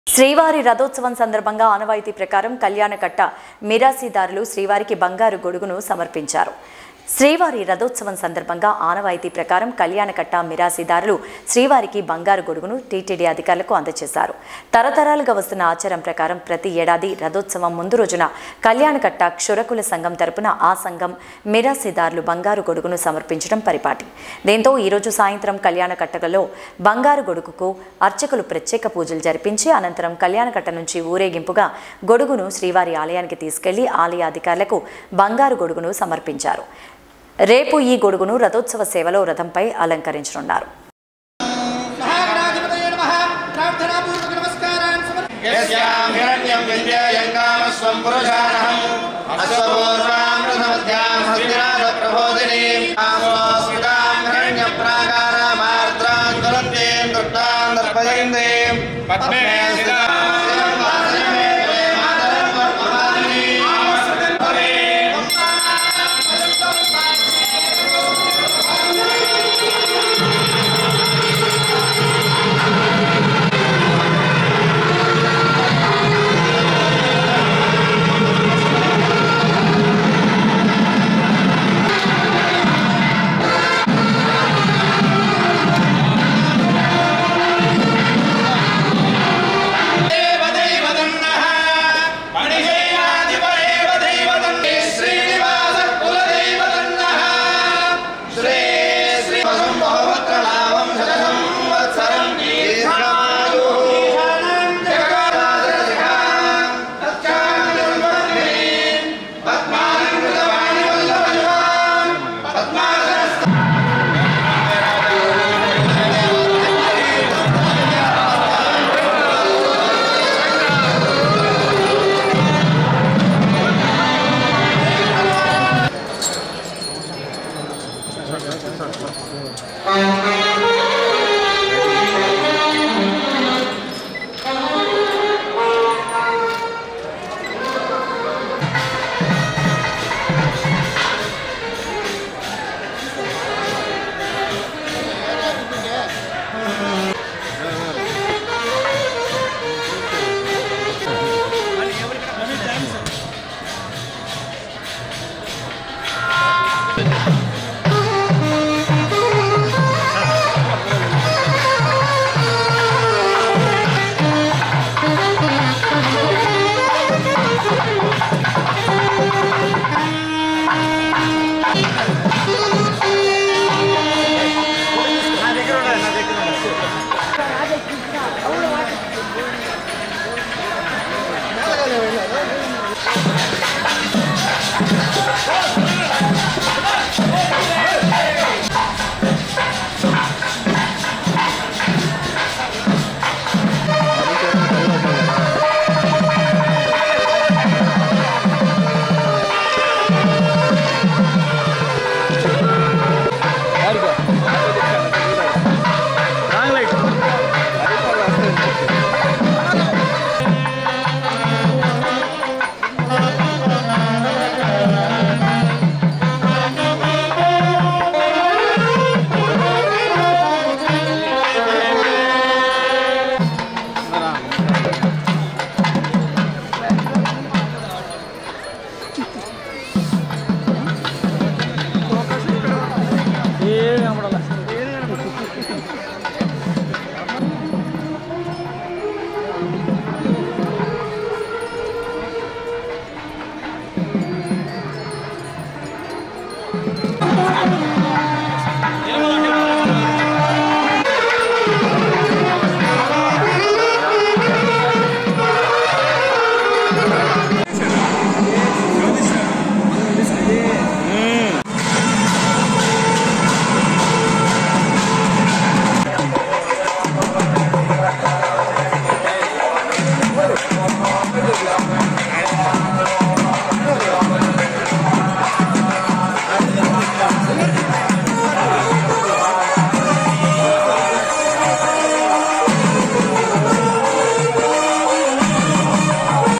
శ్రీవారి రథోత్సవం సందర్భంగా ఆనవాయితీ ప్రకారం కళ్యాణకట్ట మిరాసీదారులు శ్రీవారికి బంగారు గొడుగును సమర్పించారు శ్రీవారి రథోత్సవం సందర్భంగా ఆనవాయితీ ప్రకారం కళ్యాణకట్ట మిరాసీదారులు శ్రీవారికి బంగారు గొడుగును టీటీడీ అధికారులకు అందజేశారు తరతరాలుగా వస్తున్న ఆచారం ప్రకారం ప్రతి ఏడాది రథోత్సవం ముందు రోజున కళ్యాణకట్ట క్షురకుల సంఘం తరపున ఆ సంఘం మిరాసీదారులు బంగారు గొడుగును సమర్పించడం పరిపాటి దీంతో ఈరోజు సాయంత్రం కళ్యాణకట్టలో బంగారు గొడుగుకు అర్చకులు ప్రత్యేక పూజలు జరిపించి అనంతరం కళ్యాణకట్ట నుంచి ఊరేగింపుగా గొడుగును శ్రీవారి ఆలయానికి తీసుకెళ్లి ఆలయ అధికారులకు బంగారు గొడుగును సమర్పించారు రేపు ఈ గొడుగును రథోత్సవ సేవలో రథంపై అలంకరించనున్నారు మహాగణాధిపతయే నమః ప్రార్థనాపూర్వక నమస్కారాన్ని సమర్ప यस्यां हिरण्यं विद्यायं कामस्वं पुरुषाणहम् अश्वपूर्वामृतमध्यां हस्तिनाथप्रबोधिनीं कामोऽस्मितां हिरण्यप्राकारामार्द्रां ज्वलन्तीं दुर्गां दर्पयन्तीं पद्मे